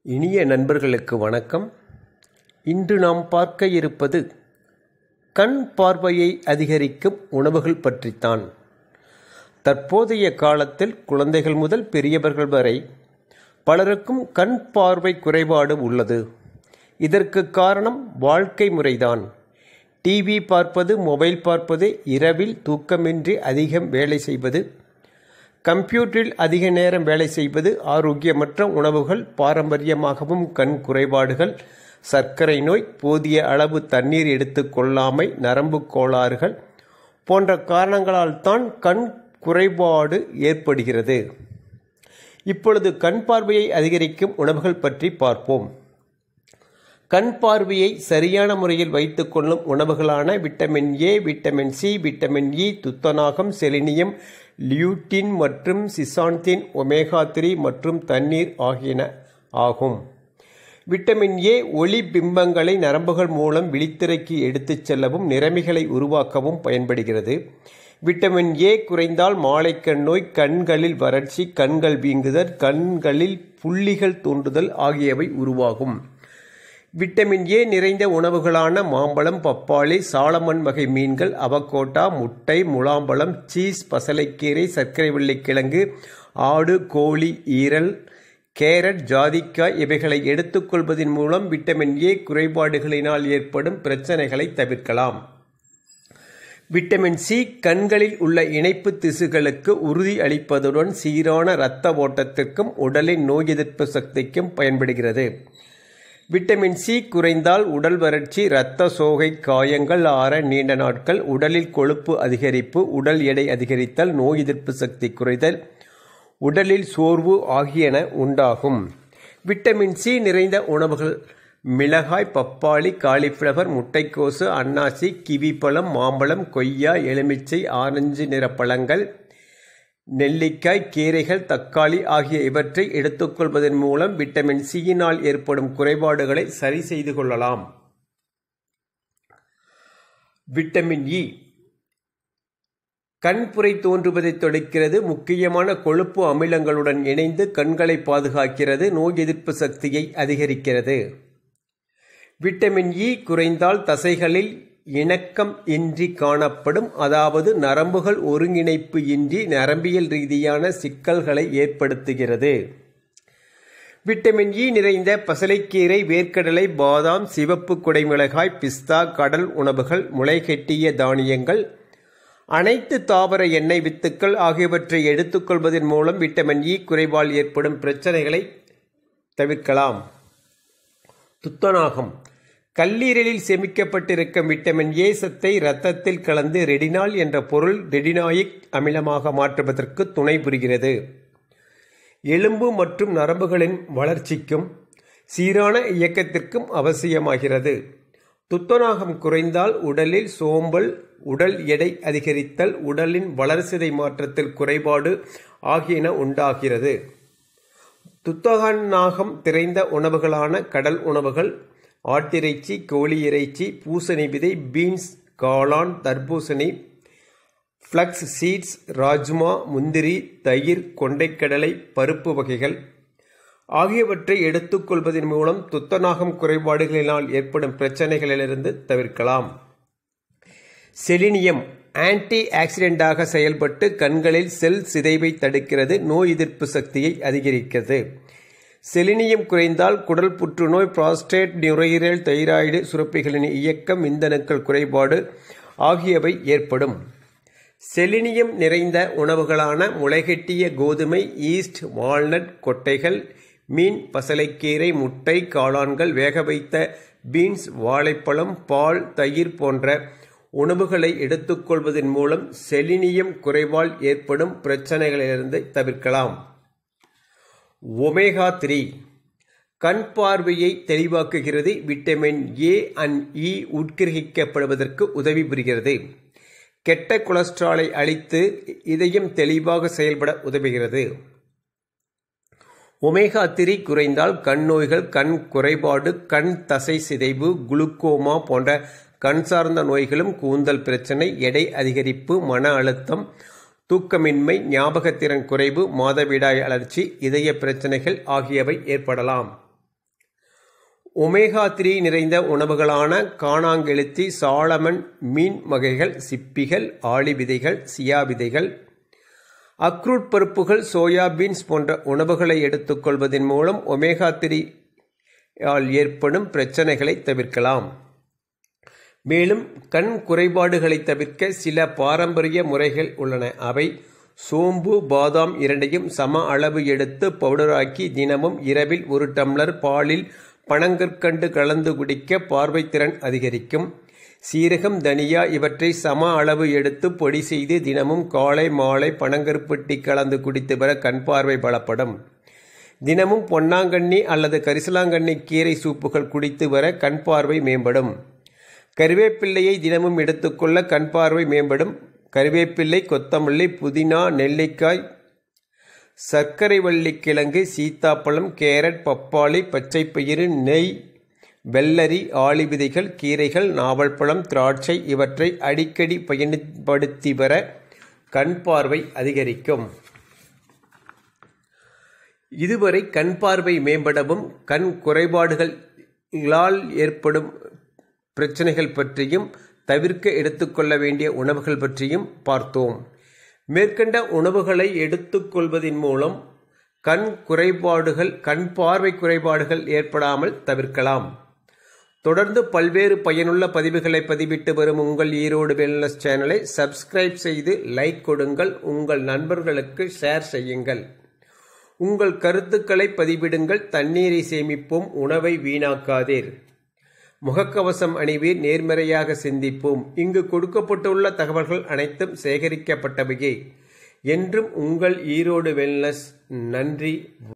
இனிய நண்பர்களுக்கு வணக்கம் இன்று நாம் பார்க்க இருப்பது கண் பார்வையை அதிகரிக்கும் உணவுகள் பற்றித்தான் தற்போதைய காலத்தில் குழந்தைகள் முதல் பெரியவர்கள் வரை பலருக்கும் கண் பார்வை குறைபாடு உள்ளது இதற்கு காரணம் வாழ்க்கை முறைதான் டிவி பார்ப்பது மொபைல் பார்ப்பது இரவில் தூக்கமின்றி அதிகம் வேலை செய்வது கம்ப்யூட்டரில் அதிக நேரம் வேலை செய்வது ஆரோக்கியமற்ற உணவுகள் பாரம்பரியமாகவும் கண் குறைபாடுகள் சர்க்கரை நோய் போதிய அளவு தண்ணீர் எடுத்துக்கொள்ளாமை நரம்பு கோளாறுகள் போன்ற காரணங்களால் தான் கண் குறைபாடு ஏற்படுகிறது இப்பொழுது கண் பார்வையை அதிகரிக்கும் உணவுகள் பற்றி பார்ப்போம் கண் பார்வையை சரியான முறையில் வைத்துக்கொள்ளும் உணவுகளான vitamin A vitamin C vitamin E துத்தநாகம் செலினியம் லியூட்டின் மற்றும் சிசான்தின் ஒமேகா த்ரீ மற்றும் தண்ணீர் ஆகியன ஆகும் விட்டமின் ஏ ஒளி பிம்பங்களை நரம்புகள் மூலம் விழித்திரைக்கு எடுத்துச் செல்லவும் நிறமிகளை உருவாக்கவும் பயன்படுகிறது விட்டமின் ஏ குறைந்தால் மாலைக்கண் நோய் கண்களில் வறட்சி கண்கள் வீங்குதல் கண்களில் புள்ளிகள் தோன்றுதல் ஆகியவை உருவாகும் விட்டமின் ஏ நிறைந்த உணவுகளான மாம்பழம் பப்பாளி சாலமன் வகை மீன்கள் அவக்கோட்டா முட்டை முலாம்பழம் சீஸ் பசலைக்கீரை சர்க்கரை வெள்ளிக்கிழங்கு ஆடு கோழி ஈரல் கேரட் ஜாதிக்காய் இவைகளை எடுத்துக்கொள்வதன் மூலம் விட்டமின் ஏ குறைபாடுகளினால் ஏற்படும் பிரச்சனைகளை தவிர்க்கலாம் விட்டமின் சி கண்களில் உள்ள இணைப்பு திசுகளுக்கு உறுதி அளிப்பதுடன் சீரான இரத்த ஓட்டத்திற்கும் உடலின் நோய் எதிர்ப்பு சக்திக்கும் பயன்படுகிறது விட்டமின் சி குறைந்தால் உடல் வறட்சி இரத்த சோகை காயங்கள் ஆற நீண்ட நாட்கள் உடலில் கொழுப்பு அதிகரிப்பு உடல் எடை அதிகரித்தல் நோய் எதிர்ப்பு சக்தி குறைதல் உடலில் சோர்வு ஆகியன உண்டாகும் விட்டமின் சி நிறைந்த உணவுகள் மிளகாய் பப்பாளி காலிஃப்ளவர் முட்டைக்கோசு அன்னாசி கிவி பழம் மாம்பழம் கொய்யா எலுமிச்சை ஆரஞ்சு நிற பழங்கள் நெல்லிக்காய் கீரைகள் தக்காளி ஆகிய இவற்றை எடுத்துக்கொள்வதன் மூலம் விட்டமின் சியினால் ஏற்படும் குறைபாடுகளை சரி செய்து கொள்ளலாம் விட்டமின் இ கண்புரை தோன்றுவதை தடுக்கிறது முக்கியமான கொழுப்பு அமிலங்களுடன் இணைந்து கண்களை பாதுகாக்கிறது நோய் எதிர்ப்பு சக்தியை அதிகரிக்கிறது விட்டமின் இ குறைந்தால் தசைகளில் இணக்கம் இன்றி காணப்படும் அதாவது நரம்புகள் ஒருங்கிணைப்பு இன்றி நரம்பியல் ரீதியான சிக்கல்களை ஏற்படுத்துகிறது விட்டமின் இ நிறைந்த பசலைக்கீரை வேர்க்கடலை பாதாம் சிவப்பு குடைமிளகாய் பிஸ்தா கடல் உணவுகள் முளைகெட்டிய தானியங்கள் அனைத்து தாவர எண்ணெய் வித்துக்கள் ஆகியவற்றை எடுத்துக்கொள்வதன் மூலம் விட்டமின் இ குறைவால் ஏற்படும் பிரச்சனைகளை தவிர்க்கலாம் துத்தநாகம் கல்லீரலில் சேமிக்கப்பட்டிருக்கும் விட்டமின் ஏ சத்தை இரத்தத்தில் கலந்து ரெடினால் என்ற பொருள் ரெடினாயிக் அமிலமாக மாற்றுவதற்கு துணை புரிகிறது எலும்பு மற்றும் நரம்புகளின் வளர்ச்சிக்கும் சீரான இயக்கத்திற்கும் அவசியமாகிறது துத்தநாகம் குறைந்தால் உடலில் சோம்பல் உடல் எடை அதிகரித்தல் உடலின் வளர்சிதை மாற்றத்தில் குறைபாடு ஆகியன உண்டாகிறது துத்தநாகம் திரைந்த உணவுகளான கடல் உணவுகள் ஆட்டிறைச்சி கோழி இறைச்சி பூசணி விதை பீன்ஸ் காளான் தர்பூசணி ஃப்ளக்ஸ் சீட்ஸ் ராஜ்மா முந்திரி தயிர் கொண்டைக்கடலை பருப்பு வகைகள் ஆகியவற்றை எடுத்துக்கொள்வதன் மூலம் துத்தநாகம் குறைபாடுகளினால் ஏற்படும் பிரச்சனைகளிலிருந்து தவிர்க்கலாம் செலினியம் ஆன்டி ஆக்சிடென்டாக செயல்பட்டு கண்களில் செல் சிதைவை தடுக்கிறது நோய் எதிர்ப்பு சக்தியை அதிகரிக்கிறது செலினியம் குறைந்தால் குடல் புற்றுநோய் புராஸ்டேட் நுரையீரல் தைராய்டு சுரப்பிகளின் இயக்கம் இந்தணுக்கள் குறைபாடு ஆகியவை ஏற்படும் செலினியம் நிறைந்த உணவுகளான முளைகட்டிய கோதுமை ஈஸ்ட் வால்நட் கொட்டைகள் மீன் பசலைக்கீரை முட்டை காளான்கள் வேக வைத்த பீன்ஸ் வாழைப்பழம் பால் தயிர் போன்ற உணவுகளை எடுத்துக்கொள்வதன் மூலம் செலினியம் குறைவால் ஏற்படும் பிரச்சனைகளிலிருந்து தவிர்க்கலாம் ஒமேகா த்ரீ கண் பார்வையை தெளிவாக்குகிறது விட்டமின் ஏ அண்ட் இ உட்கிரகிக்கப்படுவதற்கு உதவி புரிகிறது கெட்ட கொலஸ்ட்ராலை அழித்து இதயம் தெளிவாக செயல்பட உதவுகிறது ஒமேகா த்ரீ குறைந்தால் கண் நோய்கள் கண் குறைபாடு கண் தசை சிதைவு குளுக்கோமா போன்ற கண் சார்ந்த நோய்களும் கூந்தல் பிரச்சனை எடை அதிகரிப்பு மன அழுத்தம் தூக்கமின்மை ஞாபகத்திறன் குறைவு மாதவிடாய் அழற்சி இதய பிரச்சனைகள் ஆகியவை ஏற்படலாம் ஒமேகா த்ரீ நிறைந்த உணவுகளான காணாங்கெழுத்தி சாலமன் மீன் வகைகள் சிப்பிகள் ஆளி விதைகள் சியா விதைகள் அக்ரூட் பருப்புகள் சோயா பீன்ஸ் போன்ற உணவுகளை எடுத்துக்கொள்வதன் மூலம் ஒமேகா த்ரீ ஆல் ஏற்படும் பிரச்சனைகளை தவிர்க்கலாம் மேலும் கண் குறைபாடுகளை தவிர்க்க சில பாரம்பரிய முறைகள் உள்ளன அவை சோம்பு பாதாம் இரண்டையும் சம அளவு எடுத்து பவுடராக்கி தினமும் இரவில் ஒரு டம்ளர் பாலில் பனங்கற்கண்டு கலந்து குடிக்க பார்வைத்திறன் அதிகரிக்கும் சீரகம் தனியா இவற்றை சம அளவு எடுத்து பொடி செய்து தினமும் காலை மாலை பனங்கருப்பட்டி கலந்து குடித்து வர கண் பார்வை பலப்படும் தினமும் பொன்னாங்கண்ணி அல்லது கரிசலாங்கண்ணி கீரை சூப்புகள் குடித்து வர கண் பார்வை மேம்படும் கருவேப்பிள்ளையை தினமும் எடுத்துக்கொள்ள கண் பார்வை மேம்படும் கருவேப்பிள்ளை கொத்தமல்லி புதினா நெல்லிக்காய் சர்க்கரை வள்ளி கிழங்கு சீத்தாப்பழம் கேரட் பப்பாளி பச்சைப்பயிறு நெய் வெள்ளரி ஆளி விதைகள் கீரைகள் நாவல்பழம் திராட்சை இவற்றை அடிக்கடி பயன்படுத்தி வர கண் பார்வை அதிகரிக்கும் இதுவரை கண் பார்வை மேம்படவும் கண் குறைபாடுகளால் ஏற்படும் பிரச்சனைகள் பற்றியும் தவிர்க்க எடுத்துக்கொள்ள வேண்டிய உணவுகள் பற்றியும் பார்த்தோம் மேற்கண்ட உணவுகளை எடுத்துக்கொள்வதன் மூலம் கண் குறைபாடுகள் கண் பார்வை குறைபாடுகள் ஏற்படாமல் தவிர்க்கலாம் தொடர்ந்து பல்வேறு பயனுள்ள பதிவுகளை பதிவிட்டு வரும் உங்கள் ஈரோடு வெல்னஸ் சேனலை சப்ஸ்கிரைப் செய்து லைக் கொடுங்கள் உங்கள் நண்பர்களுக்கு ஷேர் செய்யுங்கள் உங்கள் கருத்துக்களை பதிவிடுங்கள் தண்ணீரை சேமிப்போம் உணவை வீணாக்காதீர் முகக்கவசம் அணிவீர் நேர்மறையாக சிந்திப்போம் இங்கு கொடுக்கப்பட்டுள்ள தகவல்கள் அனைத்தும் சேகரிக்கப்பட்டவையே என்றும் உங்கள் ஈரோடு வெல்னஸ் நன்றி